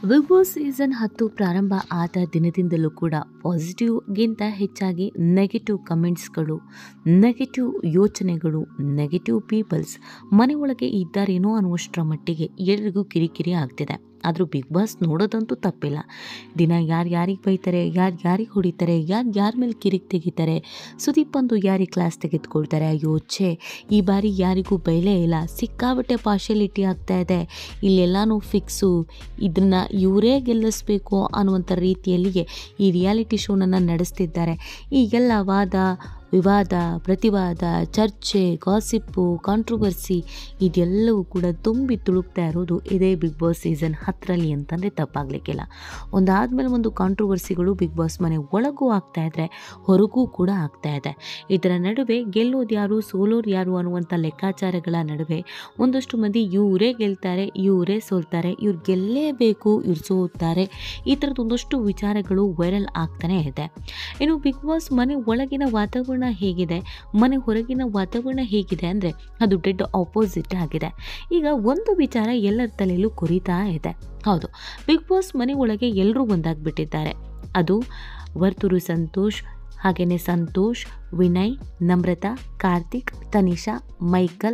big boss season ಹತ್ತು ಪ್ರಾರಂಭ ಆದ ದಿನದಿಂದಲೂ ಕೂಡ ಪಾಸಿಟಿವ್ಗಿಂತ ಹೆಚ್ಚಾಗಿ ನೆಗೆಟಿವ್ ಕಮೆಂಟ್ಸ್ಗಳು ನೆಗೆಟಿವ್ ಯೋಚನೆಗಳು ನೆಗೆಟಿವ್ ಪೀಪಲ್ಸ್ ಮನೆಯೊಳಗೆ ಇದ್ದಾರೇನೋ ಅನ್ನುವಷ್ಟರ ಮಟ್ಟಿಗೆ ಎಲ್ರಿಗೂ ಕಿರಿಕಿರಿ ಆಗ್ತಿದೆ ಆದರೂ ಬಿಗ್ ಬಾಸ್ ನೋಡೋದಂತೂ ತಪ್ಪಿಲ್ಲ ದಿನ ಯಾರು ಯಾರಿಗೆ ಬೈತಾರೆ ಯಾರು ಯಾರಿಗೆ ಹೊಡಿತಾರೆ ಯಾರು ಯಾರ ಮೇಲೆ ಕಿರಿಕ್ ತೆಗಿತಾರೆ ಸುದೀಪ್ ಬಂದು ಯಾರಿಗೆ ಕ್ಲಾಸ್ ತೆಗೆದುಕೊಳ್ತಾರೆ ಅಯ್ಯೋ ಛೇ ಈ ಬಾರಿ ಯಾರಿಗೂ ಬೈಲೇ ಇಲ್ಲ ಸಿಕ್ಕಾಬಟ್ಟೆ ಪಾರ್ಶಿಯಲಿಟಿ ಆಗ್ತಾ ಇದೆ ಇಲ್ಲೆಲ್ಲನೂ ಫಿಕ್ಸು ಇದನ್ನು ಇವರೇ ಗೆಲ್ಲಿಸ್ಬೇಕು ಅನ್ನುವಂಥ ರೀತಿಯಲ್ಲಿಯೇ ಈ ರಿಯಾಲಿಟಿ ಶೋನನ್ನು ನಡೆಸ್ತಿದ್ದಾರೆ ಈಗೆಲ್ಲ ವಾದ ವಿವಾದ ಪ್ರತಿವಾದ ಚರ್ಚೆ ಗಾಸಿಪ್ಪು ಕಾಂಟ್ರವರ್ಸಿ ಇದೆಲ್ಲವೂ ಕೂಡ ತುಂಬಿ ತುಳುಕ್ತಾ ಇರೋದು ಇದೇ ಬಿಗ್ ಬಾಸ್ ಸೀಸನ್ ಹತ್ತರಲ್ಲಿ ಅಂತಂದರೆ ತಪ್ಪಾಗಲಿಕ್ಕಿಲ್ಲ ಒಂದಾದಮೇಲೆ ಒಂದು ಕಾಂಟ್ರವರ್ಸಿಗಳು ಬಿಗ್ ಬಾಸ್ ಮನೆ ಒಳಗೂ ಆಗ್ತಾ ಇದ್ರೆ ಹೊರಗೂ ಕೂಡ ಆಗ್ತಾ ಇದೆ ಇದರ ನಡುವೆ ಗೆಲ್ಲೋದು ಯಾರು ಸೋಲೋರು ಯಾರು ಅನ್ನುವಂಥ ಲೆಕ್ಕಾಚಾರಗಳ ನಡುವೆ ಒಂದಷ್ಟು ಮಂದಿ ಇವರೇ ಗೆಲ್ತಾರೆ ಇವರೇ ಸೋಲ್ತಾರೆ ಇವ್ರು ಗೆಲ್ಲೇಬೇಕು ಇವ್ರು ಸೋಲ್ತಾರೆ ಈ ಥರದ್ದು ಒಂದಷ್ಟು ವಿಚಾರಗಳು ವೈರಲ್ ಆಗ್ತಾನೆ ಇದೆ ಇನ್ನು ಬಿಗ್ ಬಾಸ್ ಮನೆ ಒಳಗಿನ ವಾತಾವರಣ ಹೇಗಿದೆ ಮನೆ ಹೊರಗಿನ ವಾತಾವರಣ ಹೇಗಿದೆ ಅಂದರೆ ಅದು ಡೆಡ್ ಆಪೋಸಿಟ್ ಆಗಿದೆ ಈಗ ಒಂದು ವಿಚಾರ ಎಲ್ಲರ ತಲೆಯಲ್ಲೂ ಕೊರಿತಾ ಇದೆ ಹೌದು ಬಿಗ್ ಬಾಸ್ ಮನೆ ಒಳಗೆ ಎಲ್ಲರೂ ಒಂದಾಗ್ಬಿಟ್ಟಿದ್ದಾರೆ ಅದು ವರ್ತೂರು ಸಂತೋಷ್ ಹಾಗೆಯೇ ಸಂತೋಷ್ ವಿನಯ್ ನಮ್ರತಾ ಕಾರ್ತಿಕ್ ತನಿಷಾ ಮೈಕಲ್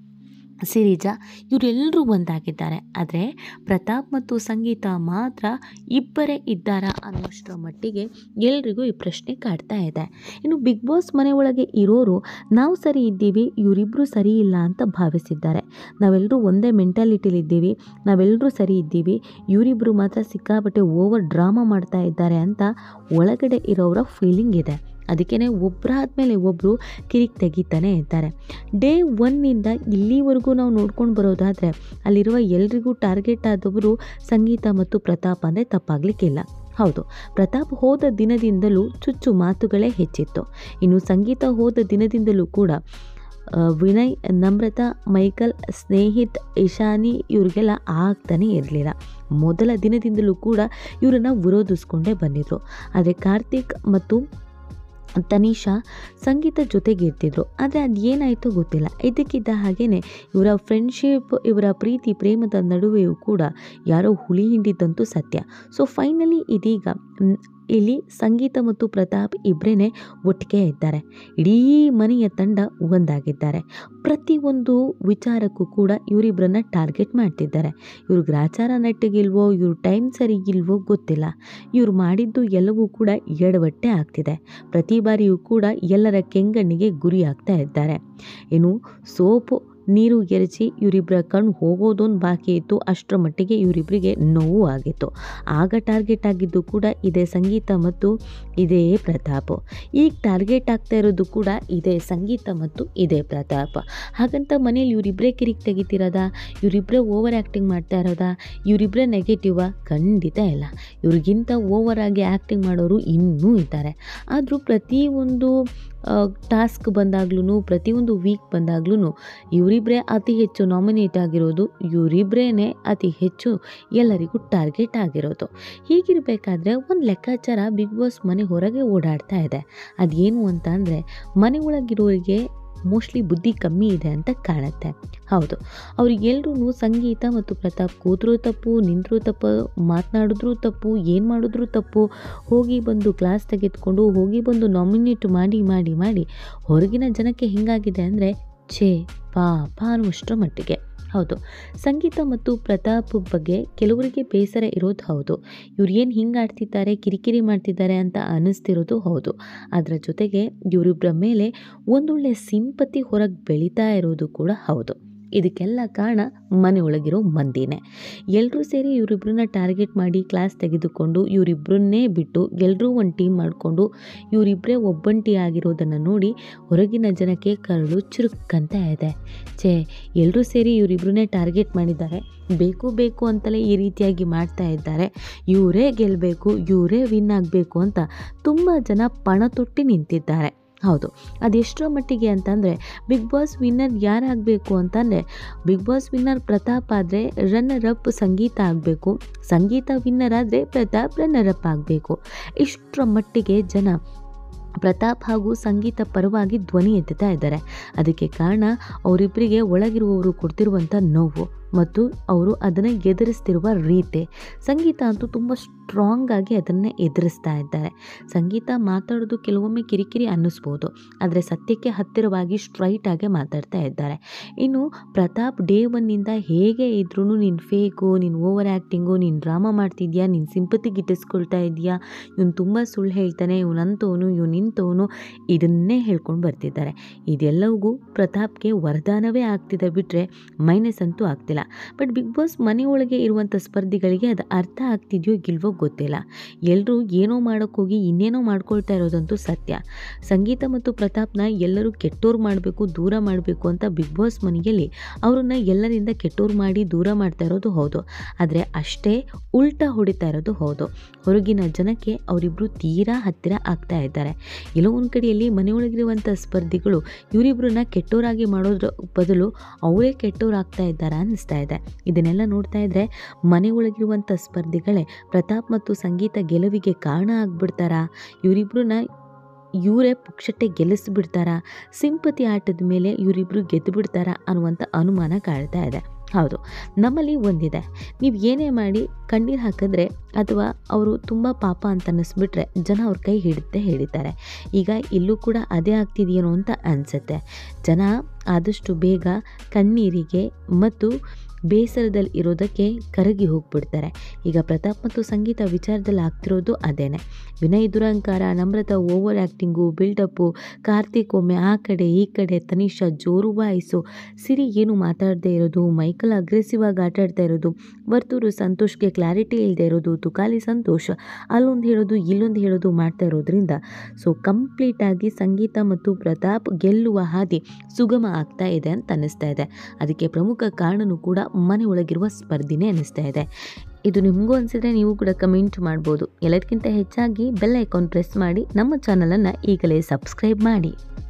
ಸಿರಿಜಾ ಇವರೆಲ್ಲರೂ ಒಂದಾಗಿದ್ದಾರೆ ಆದರೆ ಪ್ರತಾಪ್ ಮತ್ತು ಸಂಗೀತ ಮಾತ್ರ ಇಬ್ಬರೇ ಇದ್ದಾರಾ ಅನ್ನೋಷ್ಟರ ಮಟ್ಟಿಗೆ ಎಲ್ರಿಗೂ ಈ ಪ್ರಶ್ನೆ ಕಾಡ್ತಾ ಇದೆ ಇನ್ನು ಬಿಗ್ ಬಾಸ್ ಮನೆ ಒಳಗೆ ಇರೋರು ನಾವು ಸರಿ ಇದ್ದೀವಿ ಇವರಿಬ್ಬರು ಸರಿ ಇಲ್ಲ ಅಂತ ಭಾವಿಸಿದ್ದಾರೆ ನಾವೆಲ್ಲರೂ ಒಂದೇ ಮೆಂಟಾಲಿಟಿಲಿದ್ದೀವಿ ನಾವೆಲ್ಲರೂ ಸರಿ ಇದ್ದೀವಿ ಇವರಿಬ್ಬರು ಮಾತ್ರ ಸಿಕ್ಕಾಪಟ್ಟೆ ಓವರ್ ಡ್ರಾಮಾ ಮಾಡ್ತಾ ಇದ್ದಾರೆ ಅಂತ ಒಳಗಡೆ ಇರೋರ ಫೀಲಿಂಗ್ ಇದೆ ಅದಕ್ಕೇ ಒಬ್ಬರಾದ್ಮೇಲೆ ಒಬ್ಬರು ಕಿರಿಕ್ ತೆಗಿತಾನೆ ಇರ್ತಾರೆ ಡೇ ಒನ್ನಿಂದ ಇಲ್ಲಿವರೆಗೂ ನಾವು ನೋಡ್ಕೊಂಡು ಬರೋದಾದರೆ ಅಲ್ಲಿರುವ ಎಲ್ರಿಗೂ ಟಾರ್ಗೆಟ್ ಆದವರು ಸಂಗೀತ ಮತ್ತು ಪ್ರತಾಪ್ ಅಂದರೆ ತಪ್ಪಾಗಲಿಕ್ಕಿಲ್ಲ ಹೌದು ಪ್ರತಾಪ್ ಹೋದ ದಿನದಿಂದಲೂ ಚುಚ್ಚು ಮಾತುಗಳೇ ಹೆಚ್ಚಿತ್ತು ಇನ್ನು ಸಂಗೀತ ಹೋದ ದಿನದಿಂದಲೂ ಕೂಡ ಆ, ವಿನಯ್ ನಮ್ರತಾ ಮೈಕಲ್ ಸ್ನೇಹಿತ್ ಇಶಾನಿ ಇವ್ರಿಗೆಲ್ಲ ಆಗ್ತಾನೆ ಇರಲಿಲ್ಲ ಮೊದಲ ದಿನದಿಂದಲೂ ಕೂಡ ಇವರನ್ನು ವಿರೋಧಿಸ್ಕೊಂಡೇ ಬಂದಿದ್ರು ಆದರೆ ಕಾರ್ತಿಕ್ ಮತ್ತು ತನಿಷಾ ಸಂಗೀತ ಜೊತೆಗೆ ಇರ್ತಿದ್ರು ಆದರೆ ಅದು ಏನಾಯಿತು ಗೊತ್ತಿಲ್ಲ ಇದಕ್ಕಿದ್ದ ಹಾಗೇ ಇವರ ಫ್ರೆಂಡ್ಶಿಪ್ ಇವರ ಪ್ರೀತಿ ಪ್ರೇಮದ ನಡುವೆಯೂ ಕೂಡ ಯಾರೋ ಹುಳಿ ಹಿಂಡಿದ್ದಂತೂ ಸತ್ಯ ಸೊ ಫೈನಲಿ ಇದೀಗ ಮ್, ಇಲ್ಲಿ ಸಂಗೀತ ಮತ್ತು ಪ್ರತಾಪ್ ಇಬ್ಬರೇ ಒಟ್ಟಿಗೆ ಇದ್ದಾರೆ ಇಡೀ ಮನೆಯ ತಂಡ ಒಂದಾಗಿದ್ದಾರೆ ಪ್ರತಿಯೊಂದು ವಿಚಾರಕ್ಕೂ ಕೂಡ ಇವರಿಬ್ಬರನ್ನ ಟಾರ್ಗೆಟ್ ಮಾಡ್ತಿದ್ದಾರೆ ಇವ್ರ ಗ್ರಾಚಾರ ನೆಟ್ಟಿಗಿಲ್ವೋ ಇವ್ರ ಟೈಮ್ ಸರಿಗಿಲ್ವೋ ಗೊತ್ತಿಲ್ಲ ಇವ್ರು ಮಾಡಿದ್ದು ಎಲ್ಲವೂ ಕೂಡ ಎಡವಟ್ಟೆ ಆಗ್ತಿದೆ ಪ್ರತಿ ಬಾರಿಯೂ ಕೂಡ ಎಲ್ಲರ ಕೆಂಗಣ್ಣಿಗೆ ಗುರಿ ಆಗ್ತಾ ಇದ್ದಾರೆ ಇನ್ನು ಸೋಪು ನೀರು ಎರಚಿ ಇವರಿಬ್ಬರ ಕಣ್ಣು ಹೋಗೋದೊಂದು ಬಾಕಿ ಇತ್ತು ಅಷ್ಟರ ಮಟ್ಟಿಗೆ ಇವರಿಬ್ಬರಿಗೆ ನೋವು ಆಗಿತ್ತು ಆಗ ಟಾರ್ಗೆಟ್ ಆಗಿದ್ದು ಕೂಡ ಇದೇ ಸಂಗೀತ ಮತ್ತು ಇದೇ ಪ್ರತಾಪ್ ಈಗ ಟಾರ್ಗೆಟ್ ಆಗ್ತಾ ಇರೋದು ಕೂಡ ಇದೇ ಸಂಗೀತ ಮತ್ತು ಇದೇ ಪ್ರತಾಪ್ ಹಾಗಂತ ಮನೇಲಿ ಇವರಿಬ್ಬರೇ ಕಿರಿಕ್ ತೆಗಿತಿರೋದಾ ಇವರಿಬ್ಬರೇ ಓವರ್ ಆ್ಯಕ್ಟಿಂಗ್ ಮಾಡ್ತಾ ಇರೋದಾ ಇವರಿಬ್ಬರೇ ನೆಗೆಟಿವಾ ಖಂಡಿತ ಇಲ್ಲ ಇವ್ರಿಗಿಂತ ಓವರ್ ಆಗಿ ಆ್ಯಕ್ಟಿಂಗ್ ಮಾಡೋರು ಇನ್ನೂ ಇದ್ದಾರೆ ಆದರೂ ಪ್ರತಿಯೊಂದು ಟಾಸ್ಕ್ ಬಂದಾಗ್ಲೂ ಪ್ರತಿಯೊಂದು ವೀಕ್ ಬಂದಾಗ್ಲೂ ಇವರಿಬ್ಬರೇ ಅತಿ ಹೆಚ್ಚು ನಾಮಿನೇಟ್ ಆಗಿರೋದು ಇವರಿಬ್ಬರೇ ಅತಿ ಹೆಚ್ಚು ಎಲ್ಲರಿಗೂ ಟಾರ್ಗೆಟ್ ಆಗಿರೋದು ಹೀಗಿರಬೇಕಾದ್ರೆ ಒಂದು ಲೆಕ್ಕಾಚಾರ ಬಿಗ್ ಬಾಸ್ ಮನೆ ಹೊರಗೆ ಓಡಾಡ್ತಾ ಇದೆ ಅದೇನು ಅಂತ ಅಂದರೆ ಮನೆ ಒಳಗಿರೋರಿಗೆ ಮೋಸ್ಟ್ಲಿ ಬುದ್ಧಿ ಕಮ್ಮಿ ಇದೆ ಅಂತ ಕಾಣುತ್ತೆ ಹೌದು ಅವ್ರಿಗೆಲ್ರೂ ಸಂಗೀತ ಮತ್ತು ಪ್ರತಾಪ್ ಕೂತ್ರೂ ತಪ್ಪು ನಿಂತರೂ ತಪ್ಪು ಮಾತನಾಡಿದ್ರೂ ತಪ್ಪು ಏನು ಮಾಡಿದ್ರೂ ತಪ್ಪು ಹೋಗಿ ಬಂದು ಕ್ಲಾಸ್ ತೆಗೆದುಕೊಂಡು ಹೋಗಿ ಬಂದು ನಾಮಿನೇಟ್ ಮಾಡಿ ಮಾಡಿ ಮಾಡಿ ಹೊರಗಿನ ಜನಕ್ಕೆ ಹೆಂಗಾಗಿದೆ ಅಂದರೆ ಛೇ ಪಾಪ ಅನ್ನುವಷ್ಟರ ಮಟ್ಟಿಗೆ ಹೌದು ಸಂಗೀತ ಮತ್ತು ಪ್ರತಾಪ್ ಬಗ್ಗೆ ಕೆಲವರಿಗೆ ಬೇಸರ ಇರೋದು ಹೌದು ಇವ್ರು ಏನು ಹಿಂಗೆ ಆಡ್ತಿದ್ದಾರೆ ಕಿರಿಕಿರಿ ಮಾಡ್ತಿದ್ದಾರೆ ಅಂತ ಅನ್ನಿಸ್ತಿರೋದು ಹೌದು ಅದರ ಜೊತೆಗೆ ಇವರಿಬ್ಬರ ಮೇಲೆ ಒಂದೊಳ್ಳೆ ಸಿಂಪತಿ ಹೊರಗೆ ಬೆಳೀತಾ ಇರೋದು ಕೂಡ ಹೌದು ಇದಕ್ಕೆಲ್ಲ ಕಾರಣ ಮನೆಯೊಳಗಿರೋ ಮಂದಿನೇ ಎಲ್ಲರೂ ಸೇರಿ ಇವರಿಬ್ಬರನ್ನ ಟಾರ್ಗೆಟ್ ಮಾಡಿ ಕ್ಲಾಸ್ ತೆಗೆದುಕೊಂಡು ಇವರಿಬ್ಬರನ್ನೇ ಬಿಟ್ಟು ಎಲ್ಲರೂ ಒಂದು ಟೀಮ್ ಮಾಡಿಕೊಂಡು ಇವರಿಬ್ಬರೇ ಒಬ್ಬಂಟಿ ಆಗಿರೋದನ್ನು ನೋಡಿ ಹೊರಗಿನ ಜನಕ್ಕೆ ಕರಳು ಚುರುಕ್ಕಂತ ಇದೆ ಛೇ ಎಲ್ಲರೂ ಸೇರಿ ಇವರಿಬ್ಬರನ್ನೇ ಟಾರ್ಗೆಟ್ ಮಾಡಿದ್ದಾರೆ ಬೇಕು ಬೇಕು ಅಂತಲೇ ಈ ರೀತಿಯಾಗಿ ಮಾಡ್ತಾ ಇದ್ದಾರೆ ಇವರೇ ಗೆಲ್ಲಬೇಕು ಇವರೇ ವಿನ್ ಆಗಬೇಕು ಅಂತ ತುಂಬ ಜನ ಪಣ ತೊಟ್ಟಿ ನಿಂತಿದ್ದಾರೆ ಹೌದು ಅದೆಷ್ಟರ ಮಟ್ಟಿಗೆ ಅಂತಂದರೆ ಬಿಗ್ ಬಾಸ್ ವಿನ್ನರ್ ಯಾರಾಗಬೇಕು ಅಂತಂದರೆ ಬಿಗ್ ಬಾಸ್ ವಿನ್ನರ್ ಪ್ರತಾಪ್ ಆದರೆ ರನ್ನರ್ ಅಪ್ ಸಂಗೀತ ಆಗಬೇಕು ಸಂಗೀತ ವಿನ್ನರ್ ಆದರೆ ಪ್ರತಾಪ್ ರನ್ನರ್ ಅಪ್ ಆಗಬೇಕು ಇಷ್ಟರ ಮಟ್ಟಿಗೆ ಜನ ಪ್ರತಾಪ್ ಹಾಗೂ ಸಂಗೀತ ಪರವಾಗಿ ಧ್ವನಿ ಎತ್ತುತ್ತಾ ಇದ್ದಾರೆ ಅದಕ್ಕೆ ಕಾರಣ ಅವರಿಬ್ಬರಿಗೆ ಒಳಗಿರುವವರು ಕೊಡ್ತಿರುವಂಥ ನೋವು ಮತ್ತು ಅವರು ಅದನ್ನು ಎದುರಿಸ್ತಿರುವ ರೀತಿ ಸಂಗೀತ ಅಂತೂ ತುಂಬ ಸ್ಟ್ರಾಂಗ್ ಆಗಿ ಅದನ್ನು ಎದುರಿಸ್ತಾ ಇದ್ದಾರೆ ಸಂಗೀತ ಮಾತಾಡೋದು ಕೆಲವೊಮ್ಮೆ ಕಿರಿಕಿರಿ ಅನ್ನಿಸ್ಬೋದು ಆದರೆ ಸತ್ಯಕ್ಕೆ ಹತ್ತಿರವಾಗಿ ಸ್ಟ್ರೈಟ್ ಆಗಿ ಮಾತಾಡ್ತಾ ಇದ್ದಾರೆ ಇನ್ನು ಪ್ರತಾಪ್ ಡೇ ಒನ್ನಿಂದ ಹೇಗೆ ಇದ್ರೂ ನೀನು ಫೇಕು ನೀನು ಓವರ್ ಆ್ಯಕ್ಟಿಂಗು ನೀನು ಡ್ರಾಮಾ ಮಾಡ್ತಿದ್ಯಾ ನೀನು ಸಿಂಪತಿ ಗಿಟ್ಟಿಸ್ಕೊಳ್ತಾ ಇದೆಯಾ ಇವನು ತುಂಬ ಸುಳ್ಳು ಹೇಳ್ತಾನೆ ಇವನು ಅಂಥವನು ಇವನು ಇಂಥವನು ಇದನ್ನೇ ಹೇಳ್ಕೊಂಡು ಬರ್ತಿದ್ದಾರೆ ಇದೆಲ್ಲವೂ ಪ್ರತಾಪ್ಗೆ ವರದಾನವೇ ಆಗ್ತಿದೆ ಬಿಟ್ಟರೆ ಮೈನಸ್ ಅಂತೂ ಆಗ್ತಿಲ್ಲ ಬಟ್ ಬಿಗ್ ಬಾಸ್ ಮನೆಯೊಳಗೆ ಇರುವಂಥ ಸ್ಪರ್ಧಿಗಳಿಗೆ ಅದು ಅರ್ಥ ಆಗ್ತಿದೆಯೋ ಗಿಲ್ವೋ ಗೊತ್ತಿಲ್ಲ ಎಲ್ಲರೂ ಏನೋ ಮಾಡೋಕ್ಕೋಗಿ ಇನ್ನೇನೋ ಮಾಡ್ಕೊಳ್ತಾ ಇರೋದಂತೂ ಸತ್ಯ ಸಂಗೀತ ಮತ್ತು ಪ್ರತಾಪ್ನ ಎಲ್ಲರೂ ಕೆಟ್ಟೋರು ಮಾಡಬೇಕು ದೂರ ಮಾಡಬೇಕು ಅಂತ ಬಿಗ್ ಬಾಸ್ ಮನೆಯಲ್ಲಿ ಅವ್ರನ್ನ ಎಲ್ಲರಿಂದ ಕೆಟ್ಟೋರು ಮಾಡಿ ದೂರ ಮಾಡ್ತಾ ಇರೋದು ಹೌದು ಆದರೆ ಅಷ್ಟೇ ಉಲ್ಟಾ ಹೊಡಿತಾ ಇರೋದು ಹೌದು ಹೊರಗಿನ ಜನಕ್ಕೆ ಅವರಿಬ್ಬರು ತೀರಾ ಹತ್ತಿರ ಆಗ್ತಾ ಇದ್ದಾರೆ ಎಲ್ಲೋ ಒಂದು ಕಡೆಯಲ್ಲಿ ಮನೆಯೊಳಗಿರುವಂಥ ಸ್ಪರ್ಧಿಗಳು ಇವರಿಬ್ಬರನ್ನ ಕೆಟ್ಟೋರಾಗಿ ಮಾಡೋದ್ರ ಬದಲು ಅವರೇ ಕೆಟ್ಟೋರಾಗ್ತಾ ಇದ್ದಾರಾ ಅನ್ನಿಸ್ತಾ ಇದೆ ಇದನ್ನೆಲ್ಲ ನೋಡ್ತಾ ಇದ್ರೆ ಮನೆಯೊಳಗಿರುವಂಥ ಸ್ಪರ್ಧಿಗಳೇ ಪ್ರತಾಪ್ ಮತ್ತು ಸಂಗೀತ ಗೆಲುವಿಗೆ ಕಾರಣ ಆಗ್ಬಿಡ್ತಾರಾ ಇವರಿಬ್ಬರನ್ನ ಇವರೇ ಪುಕ್ಷಟ್ಟೆ ಗೆಲ್ಲಿಸ್ಬಿಡ್ತಾರಾ ಸಿಂಪತಿ ಆಟದ ಮೇಲೆ ಇವರಿಬ್ಬರು ಗೆದ್ದು ಬಿಡ್ತಾರಾ ಅನ್ನುವಂಥ ಅನುಮಾನ ಕಾಡ್ತಾ ಇದೆ ಹೌದು ನಮ್ಮಲ್ಲಿ ಒಂದಿದೆ ನೀವು ಏನೇ ಮಾಡಿ ಕಣ್ಣೀರು ಹಾಕಿದ್ರೆ ಅಥವಾ ಅವರು ತುಂಬ ಪಾಪ ಅಂತ ಅನ್ನಿಸ್ಬಿಟ್ರೆ ಜನ ಅವ್ರ ಕೈ ಹಿಡಿದೇ ಹಿಡಿತಾರೆ ಈಗ ಇಲ್ಲೂ ಕೂಡ ಅದೇ ಆಗ್ತಿದೆಯೇನೋ ಅಂತ ಅನಿಸುತ್ತೆ ಜನ ಆದಷ್ಟು ಬೇಗ ಕಣ್ಣೀರಿಗೆ ಮತ್ತು ಬೇಸರದಲ್ಲಿ ಇರೋದಕ್ಕೆ ಕರಗಿ ಹೋಗ್ಬಿಡ್ತಾರೆ ಈಗ ಪ್ರತಾಪ್ ಮತ್ತು ಸಂಗೀತ ವಿಚಾರದಲ್ಲಿ ಆಗ್ತಿರೋದು ಅದೇನೆ ವಿನಯ್ ದುರಂಕಾರ Namrata over acting build up Karthik ಒಮ್ಮೆ ಆ ಕಡೆ ಈ ಕಡೆ ತನಿಷಾ ಜೋರು ವಾಯ್ಸು ಸಿರಿ ಏನು ಮಾತಾಡದೇ ಇರೋದು ಮೈಕಲ್ ಅಗ್ರೆಸಿವ್ ಆಗಿ ಆಟಾಡ್ತಾ ಇರೋದು ವರ್ತೂರು ಸಂತೋಷ್ಗೆ ಕ್ಲಾರಿಟಿ ಇಲ್ಲದೆ ಇರೋದು ತುಕಾಲಿ ಸಂತೋಷ್ ಅಲ್ಲೊಂದು ಹೇಳೋದು ಇಲ್ಲೊಂದು ಹೇಳೋದು ಮಾಡ್ತಾ ಇರೋದ್ರಿಂದ ಸೊ ಕಂಪ್ಲೀಟಾಗಿ ಸಂಗೀತ ಮತ್ತು ಪ್ರತಾಪ್ ಗೆಲ್ಲುವ ಹಾದಿ ಸುಗಮ ಆಗ್ತಾ ಇದೆ ಅಂತ ಅನ್ನಿಸ್ತಾ ಇದೆ ಅದಕ್ಕೆ ಪ್ರಮುಖ ಕಾರಣನೂ ಕೂಡ ಮನೆ ಒಳಗಿರುವ ಸ್ಪರ್ಧಿನೇ ಅನ್ನಿಸ್ತಾ ಇದೆ ಇದು ನಿಮಗೂ ಅನಿಸಿದ್ರೆ ನೀವು ಕೂಡ ಕಮೆಂಟ್ ಮಾಡ್ಬೋದು ಎಲ್ಲದಕ್ಕಿಂತ ಹೆಚ್ಚಾಗಿ ಬೆಲ್ ಐಕಾನ್ ಪ್ರೆಸ್ ಮಾಡಿ ನಮ್ಮ ಚಾನಲನ್ನು ಈಗಲೇ ಸಬ್ಸ್ಕ್ರೈಬ್ ಮಾಡಿ